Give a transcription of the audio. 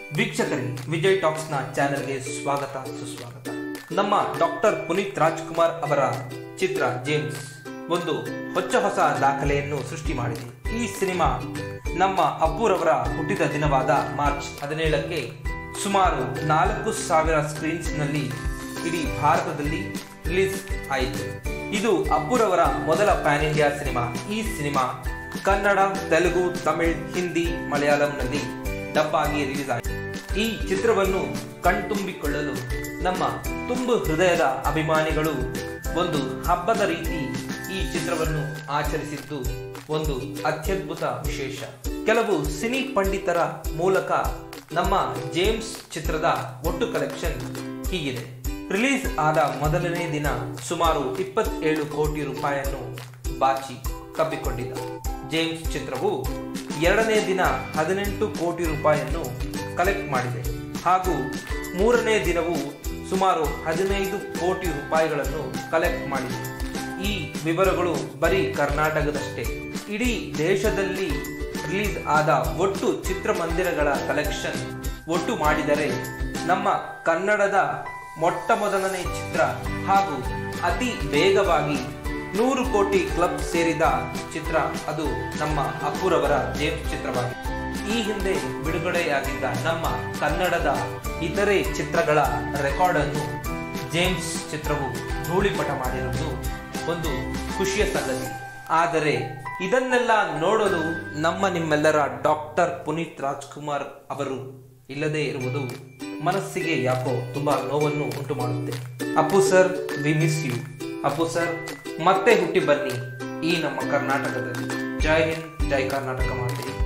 ವೀಕ್ಷಕರೇ ವಿಜಯ್ ಟಾಕ್ಸ್ನ ಚಾನೆಲ್ಗೆ ಸ್ವಾಗತ ಸುಸ್ವಾಗತ ನಮ್ಮ ಡಾಕ್ಟರ್ ಪುನೀತ್ ರಾಜ್ಕುಮಾರ್ ಅವರ ಚಿತ್ರ ಜೇಮ್ಸ್ ಒಂದು ಹೊಚ್ಚ ಹೊಸ ದಾಖಲೆಯನ್ನು ಸೃಷ್ಟಿ ಮಾಡಿದೆ ಈ ಸಿನಿಮಾ ನಮ್ಮ ಅಪ್ಪುರವರ ಹುಟ್ಟಿದ ದಿನವಾದ ಮಾರ್ಚ್ ಹದಿನೇಳಕ್ಕೆ ಸುಮಾರು ನಾಲ್ಕು ಸಾವಿರ ಸ್ಕ್ರೀನ್ಸ್ನಲ್ಲಿ ಇಡೀ ಭಾರತದಲ್ಲಿ ರಿಲೀಸ್ ಆಯಿತು ಇದು ಅಪ್ಪುರವರ ಮೊದಲ ಪ್ಯಾನ್ ಇಂಡಿಯಾ ಸಿನಿಮಾ ಈ ಸಿನಿಮಾ ಕನ್ನಡ ತೆಲುಗು ತಮಿಳ್ ಹಿಂದಿ ಮಲಯಾಳಂನಲ್ಲಿ ಡಬ್ ಆಗಿ ರಿಲೀಸ್ ಆಯಿತು ಈ ಚಿತ್ರವನ್ನು ಕಣ್ತುಂಬಿಕೊಳ್ಳಲು ನಮ್ಮ ತುಂಬು ಹೃದಯದ ಅಭಿಮಾನಿಗಳು ಒಂದು ಹಬ್ಬದ ರೀತಿ ಈ ಚಿತ್ರವನ್ನು ಆಚರಿಸಿದ್ದು ಒಂದು ಅತ್ಯದ್ಭುತ ವಿಶೇಷ ಕೆಲವು ಸಿನಿ ಪಂಡಿತರ ಮೂಲಕ ನಮ್ಮ ಜೇಮ್ಸ್ ಚಿತ್ರದ ಒಟ್ಟು ಕಲೆಕ್ಷನ್ ಹೀಗಿದೆ ರಿಲೀಸ್ ಆದ ಮೊದಲನೇ ದಿನ ಸುಮಾರು ಇಪ್ಪತ್ತೇಳು ಕೋಟಿ ರೂಪಾಯಿಯನ್ನು ಬಾಚಿ ಕಬ್ಬಿಕೊಂಡಿದ್ದ ಜೇಮ್ಸ್ ಚಿತ್ರವು ಎರಡನೇ ದಿನ ಹದಿನೆಂಟು ಕೋಟಿ ರೂಪಾಯಿಯನ್ನು ಕಲೆಕ್ಟ್ ಮಾಡಿದೆ ಹಾಗೂ ಮೂರನೇ ದಿನವೂ ಸುಮಾರು ಹದಿನೈದು ಕೋಟಿ ರೂಪಾಯಿಗಳನ್ನು ಕಲೆಕ್ಟ್ ಮಾಡಿದೆ ಈ ವಿವರಗಳು ಬರೀ ಕರ್ನಾಟಕದಷ್ಟೇ ಇಡೀ ದೇಶದಲ್ಲಿ ರಿಲೀಸ್ ಆದ ಒಟ್ಟು ಚಿತ್ರಮಂದಿರಗಳ ಕಲೆಕ್ಷನ್ ಒಟ್ಟು ಮಾಡಿದರೆ ನಮ್ಮ ಕನ್ನಡದ ಮೊಟ್ಟ ಮೊದಲನೇ ಚಿತ್ರ ಹಾಗೂ ಅತಿ ವೇಗವಾಗಿ ನೂರು ಕೋಟಿ ಕ್ಲಬ್ ಸೇರಿದ ಚಿತ್ರ ಅದು ನಮ್ಮ ಅಪ್ಪುರವರ ಜೇಮ್ಸ್ ಚಿತ್ರವಾಗಿದೆ ಈ ಹಿಂದೆ ಬಿಡುಗಡೆಯಾಗಿದ್ದ ನಮ್ಮ ಕನ್ನಡದ ಇತರೆ ಚಿತ್ರಗಳ ರೆಕಾರ್ಡ್ ಅನ್ನು ಜೇಮ್ಸ್ ಚಿತ್ರವು ಧೂಳಿಪಟ ಮಾಡಿರುವುದು ಒಂದು ಖುಷಿಯ ಸಂಗತಿ ಆದರೆ ಇದನ್ನೆಲ್ಲ ನೋಡಲು ನಮ್ಮ ನಿಮ್ಮೆಲ್ಲರ ಡಾಕ್ಟರ್ ಪುನೀತ್ ರಾಜ್ಕುಮಾರ್ ಅವರು ಇಲ್ಲದೆ ಇರುವುದು ಮನಸ್ಸಿಗೆ ಯಾಕೋ ತುಂಬಾ ನೋವನ್ನು ಉಂಟು ಮಾಡುತ್ತೆ Appu sir we miss you Appu sir ಮತ್ತೆ ಹುಟ್ಟಿ ಬನ್ನಿ ಈ ನಮ್ಮ ಕರ್ನಾಟಕದಲ್ಲಿ ಜೈ ಹಿಂದ್ ಜೈ ಕರ್ನಾಟಕ ಮಾತೆ